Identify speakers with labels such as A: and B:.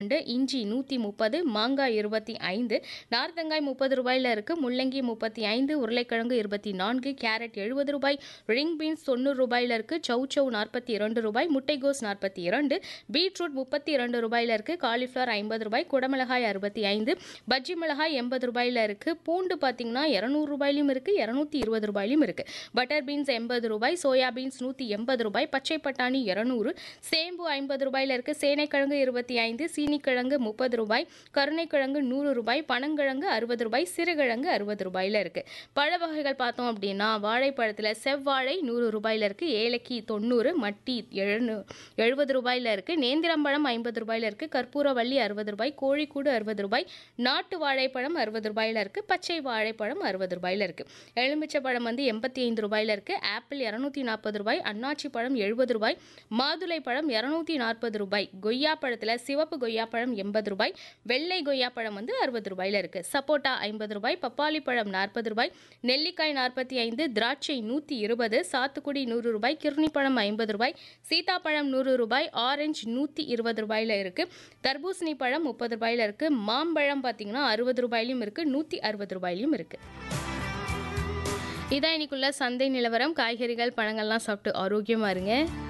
A: ரெண்டு இஞ்சி நூற்றி முப்பது மாங்காய் இருபத்தி ஐந்து நார்த்தங்காய் முப்பது ரூபாயில் இருக்குது முள்ளங்கி முப்பத்தி ஐந்து உருளைக்கிழங்கு இருபத்தி நான்கு கேரட் எழுபது ரூபாய் ரிங் பீன்ஸ் தொண்ணூறு ரூபாயில் இருக்குது சௌ சௌ நாற்பத்தி இரண்டு ரூபாய் முட்டைகோஸ் நாற்பத்தி இரண்டு பீட்ரூட் முப்பத்தி இரண்டு ரூபாயில் இருக்குது காலிஃப்ளவர் ஐம்பது ரூபாய் குடமிளகாய் அறுபத்தி ஐந்து பஜ்ஜி மிளகாய் எண்பது ரூபாயில் இருக்குது பூண்டு பார்த்தீங்கன்னா இரநூறு ரூபாயிலும் இருக்குது இரநூத்தி இருபது ரூபாயிலும் இருக்குது பட்டர் பீன்ஸ் எண்பது ரூபாய் சோயா பீன்ஸ் நூற்றி எண்பது ரூபாய் பச்சை பட்டாணி இரநூறு சேம்பு ஐம்பது ரூபாயில் இருக்குது சேனைக்கிழங்கு இருபத்தி ஐந்து சீனிக்கிழங்கு முப்பது ரூபாய் கருணைக்கிழங்கு நூறு ரூபாய் பனங்கிழங்கு அறுபது ரூபாய் சிறுகிழங்கு அறுபது ரூபாயில் இருக்குது பழ வகைகள் பார்த்தோம் அப்படின்னா வாழைப்பழத்தில் செவ்வாழை நூறு ரூபாயில் இருக்குது ஏலக்கி தொண்ணூறு மட்டி எழுநூ எழுபது ரூபாயில் இருக்குது நேந்திரம்பழம் ஐம்பது ரூபாயில் இருக்குது கற்பூரவள்ளி அறுபது ரூபாய் கோழிக்கூடு அறுபது ரூபாய் நாட்டு வாழைப்பழம் அறுபது ரூபாயில் இருக்குது பச்சை வாழைப்பழம் அறுபது ரூபாயில் இருக்குது எலுமிச்சை பழம் வந்து எண்பத்தி ஐந்து ரூபாயில் இருக்குது ஆப்பிள் இரநூத்தி நாற்பது ரூபாய் அன்னாச்சி பழம் எழுபது ரூபாய் மாதுளை பழம் இரநூத்தி நாற்பது ரூபாய் கொய்யா பழத்தில் சிவப்பு கொய்யா பழம் எண்பது ரூபாய் வெள்ளை கொய்யா பழம் வந்து அறுபது ரூபாயில் இருக்குது சப்போட்டா ஐம்பது ரூபாய் பப்பாளி பழம் நாற்பது ரூபாய் நெல்லிக்காய் நாற்பத்தி ஐந்து திராட்சை நூற்றி இருபது சாத்துக்குடி நூறு ரூபாய் கிர்னி பழம் ஐம்பது ரூபாய் சீதாப்பழம் நூறு ரூபாய் ஆரஞ்சு நூற்றி இருபது ரூபாயில் இருக்குது தர்பூசணி பழம் முப்பது ரூபாயில் இருக்குது மாம்பழம் பார்த்தீங்கன்னா அறுபது ரூபாயிலையும் இருக்குது நூற்றி அறுபது ரூபாயிலையும் இருக்குது இதான் இன்னைக்குள்ள சந்தை நிலவரம் காய்கறிகள் பழங்கள்லாம் சாப்பிட்டு ஆரோக்கியமாக இருங்க